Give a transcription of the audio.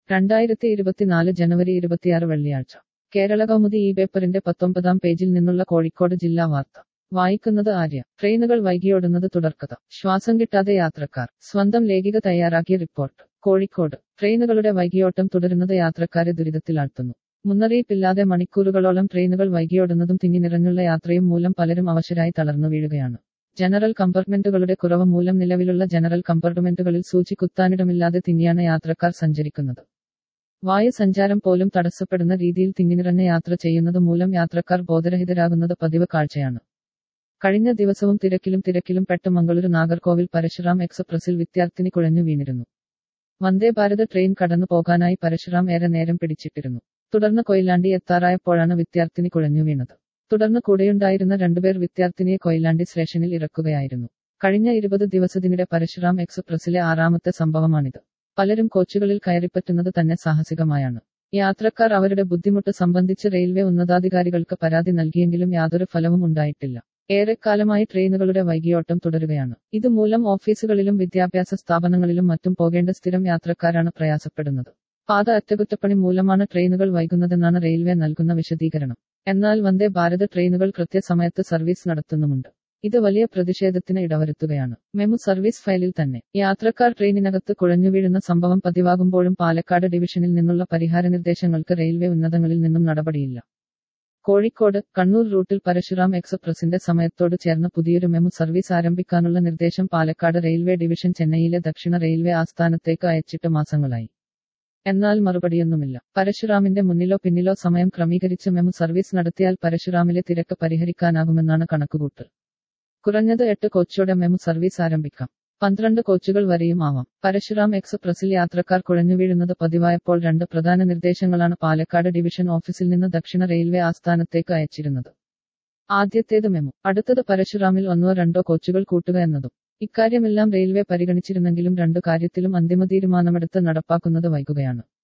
രണ്ടായിരത്തി ഇരുപത്തിനാല് ജനുവരി ഇരുപത്തിയാറ് വെള്ളിയാഴ്ച കേരള കൗമുദി ഈ പേപ്പറിന്റെ പത്തൊമ്പതാം പേജിൽ നിന്നുള്ള കോഴിക്കോട് ജില്ലാ വാർത്ത വായിക്കുന്നത് ആര്യ ട്രെയിനുകൾ വൈകിയോടുന്നത് തുടർക്കഥ ശ്വാസം കിട്ടാതെ യാത്രക്കാർ സ്വന്തം ലേഖിക തയ്യാറാക്കിയ റിപ്പോർട്ട് കോഴിക്കോട് ട്രെയിനുകളുടെ വൈകിയോട്ടം തുടരുന്നത് യാത്രക്കാരെ ദുരിതത്തിലാഴ്ത്തുന്നു മുന്നറിയിപ്പില്ലാതെ മണിക്കൂറുകളോളം ട്രെയിനുകൾ വൈകിയോടുന്നതും തിങ്ങി നിറഞ്ഞുള്ള യാത്രയും മൂലം പലരും അവശരായി തളർന്നു വീഴുകയാണ് ജനറൽ കമ്പാർട്ട്മെന്റുകളുടെ കുറവ് മൂലം നിലവിലുള്ള ജനറൽ കമ്പാർട്ട്മെന്റുകളിൽ സൂചി കുത്താനിടമില്ലാതെ തിങ്ങിയാണ് യാത്രക്കാർ സഞ്ചരിക്കുന്നത് വായു സഞ്ചാരം പോലും തടസ്സപ്പെടുന്ന രീതിയിൽ തിങ്ങിനിറഞ്ഞ യാത്ര ചെയ്യുന്നത് മൂലം യാത്രക്കാർ ബോധരഹിതരാകുന്നത് പതിവ് കാഴ്ചയാണ് കഴിഞ്ഞ ദിവസവും തിരക്കിലും തിരക്കിലും പെട്ട് മംഗളൂരു നാഗർകോവിൽ പരശുറാം എക്സ്പ്രസിൽ വിദ്യാർത്ഥിനി കുഴഞ്ഞു വീണിരുന്നു വന്ദേ ഭാരത് ട്രെയിൻ കടന്നു പോകാനായി പരശുറാം ഏറെ നേരം പിടിച്ചിട്ടിരുന്നു തുടർന്ന് കൊയിലാണ്ടി എത്താറായപ്പോഴാണ് വിദ്യാർത്ഥിനി കുഴഞ്ഞു വീണത് തുടർന്ന് കൂടെയുണ്ടായിരുന്ന രണ്ടുപേർ വിദ്യാർത്ഥിനിയെ കൊയിലാണ്ടി സ്റ്റേഷനിൽ ഇറക്കുകയായിരുന്നു കഴിഞ്ഞ ഇരുപത് ദിവസത്തിനിടെ പരശുറാം എക്സ്പ്രസിലെ ആറാമത്തെ സംഭവമാണിത് പലരും കോച്ചുകളിൽ കയറിപ്പറ്റുന്നത് തന്നെ സാഹസികമായാണ് യാത്രക്കാർ അവരുടെ ബുദ്ധിമുട്ട് സംബന്ധിച്ച് റെയിൽവേ ഉന്നതാധികാരികൾക്ക് പരാതി നൽകിയെങ്കിലും യാതൊരു ഫലവും ഉണ്ടായിട്ടില്ല ഏറെക്കാലമായി ട്രെയിനുകളുടെ വൈകിയോട്ടം തുടരുകയാണ് ഇതുമൂലം ഓഫീസുകളിലും വിദ്യാഭ്യാസ സ്ഥാപനങ്ങളിലും മറ്റും പോകേണ്ട സ്ഥിരം യാത്രക്കാരാണ് പ്രയാസപ്പെടുന്നത് പാത അറ്റകുറ്റപ്പണി മൂലമാണ് ട്രെയിനുകൾ വൈകുന്നതെന്നാണ് റെയിൽവേ നൽകുന്ന വിശദീകരണം എന്നാൽ വന്ദേ ഭാരത് ട്രെയിനുകൾ കൃത്യസമയത്ത് സർവീസ് നടത്തുന്നുമുണ്ട് ഇത് വലിയ പ്രതിഷേധത്തിന് ഇടവരുത്തുകയാണ് മെമു സർവീസ് ഫയലിൽ തന്നെ യാത്രക്കാർ ട്രെയിനിനകത്ത് കുഴഞ്ഞുവീഴുന്ന സംഭവം പതിവാകുമ്പോഴും പാലക്കാട് ഡിവിഷനിൽ നിന്നുള്ള പരിഹാര നിർദ്ദേശങ്ങൾക്ക് റെയിൽവേ ഉന്നതങ്ങളിൽ നിന്നും നടപടിയില്ല കോഴിക്കോട് കണ്ണൂർ റൂട്ടിൽ പരശുറാം എക്സ്പ്രസിന്റെ സമയത്തോട് ചേർന്ന് പുതിയൊരു മെമു സർവീസ് ആരംഭിക്കാനുള്ള നിർദ്ദേശം പാലക്കാട് റെയിൽവേ ഡിവിഷൻ ചെന്നൈയിലെ ദക്ഷിണ റെയിൽവേ ആസ്ഥാനത്തേക്ക് അയച്ചിട്ട് മാസങ്ങളായി എന്നാൽ മറുപടിയൊന്നുമില്ല പരശുറാമിന്റെ മുന്നിലോ പിന്നിലോ സമയം ക്രമീകരിച്ച് മെമു സർവീസ് നടത്തിയാൽ പരശുറാമിലെ തിരക്ക് പരിഹരിക്കാനാകുമെന്നാണ് കണക്കുകൂട്ടൽ കുറഞ്ഞത് എട്ട് കോച്ചോടെ മെമു സർവീസ് ആരംഭിക്കാം പന്ത്രണ്ട് കോച്ചുകൾ വരെയും ആവാം പരശുറാം എക്സ്പ്രസിൽ യാത്രക്കാർ കുഴഞ്ഞുവീഴുന്നത് പതിവായപ്പോൾ രണ്ട് പ്രധാന നിർദ്ദേശങ്ങളാണ് പാലക്കാട് ഡിവിഷൻ ഓഫീസിൽ നിന്ന് ദക്ഷിണ റെയിൽവേ ആസ്ഥാനത്തേക്ക് അയച്ചിരുന്നത് ആദ്യത്തേത് മെമു അടുത്തത് പരശുറാമിൽ ഒന്നോ രണ്ടോ കോച്ചുകൾ കൂട്ടുക എന്നതും ഇക്കാര്യമെല്ലാം റെയിൽവേ പരിഗണിച്ചിരുന്നെങ്കിലും രണ്ടു കാര്യത്തിലും അന്തിമ തീരുമാനമെടുത്ത് നടപ്പാക്കുന്നത് വൈകുകയാണ്